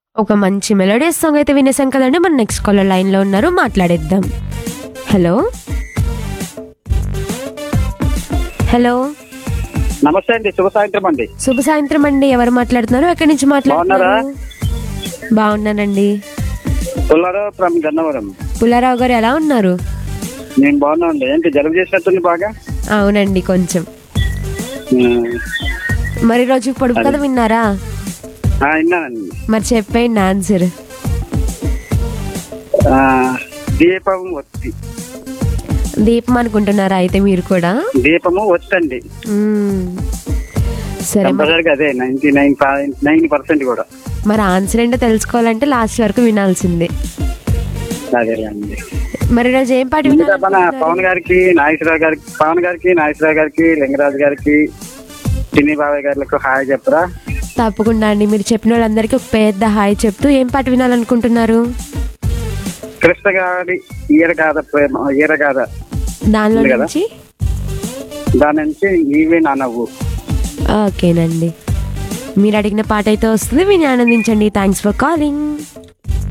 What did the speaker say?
ఒక మంచి melodious song అయితే వినేసాం కదండి మన నెక్స్ట్ కాలర్ లైన్లో ఉన్నారు మాట్లాడేద్దాం హలో హలో నమస్తే అండి శుభ సాయంత్రం అండి శుభ సాయంత్రం అండి ఎవరు మాట్లాడుతున్నారు ఎక్కడి నుంచి మాట్లాడుతున్నారు బాగున్నానండి పుల్లారావు ఫ్రమ్ గన్నవరం పుల్లారావు గారు ఎలా ఉన్నారు నేను బాగున్నా అండి ఏంటి జలుబు చేసినట్టుంది బాగా అవునండి కొంచెం ఉమ్, మరి రోజు పొడుపు కథ విన్నారా ఆ, విన్నానండి మరి చెప్పేయండి ఆన్సర్ ఆ, దీపం ఒత్తి దీపం అనుకుంటున్నారా అయితే మీరు కూడా దీపము ఒత్తండి మ్మ్. సరే మరి కంపల్సరీగా అదే నైన్టీ నైన్ నైన్ పర్సెంట్ కూడా మరి ఆన్సర్ ఏంటో తెలుసుకోవాలంటే లాస్ట్ వరకు వినాల్సిందే అదే అండి మరి రోజు ఏం పాట ఇంకా మన వినాలనుకుంటున్నారు? పవన్ గారికి నాగేశ్వరరావు గారికి పవన్ గారికి నాగేశ్వరరావు గారికి లింగరాజు గారికి చిన్ని బాబాయ్ గారికి హాయ్ చెప్పరా తప్పకుండా అండి మీరు చెప్పిన వాళ్ళందరికీ ఒక పెద్ద హాయ్ చెప్తూ ఏం పాట వినాలనుకుంటున్నారు కృష్ణ గారి ఈర కాద ప్రేమ ఈర కాద దానిలో ఉంది కదా? నుంచి దాని నుంచి నీవే నా నవ్వు ఓకేనండి మీరు అడిగిన పాట అయితే వస్తుంది విని ఆనందించండి థ్యాంక్స్ ఫర్ కాలింగ్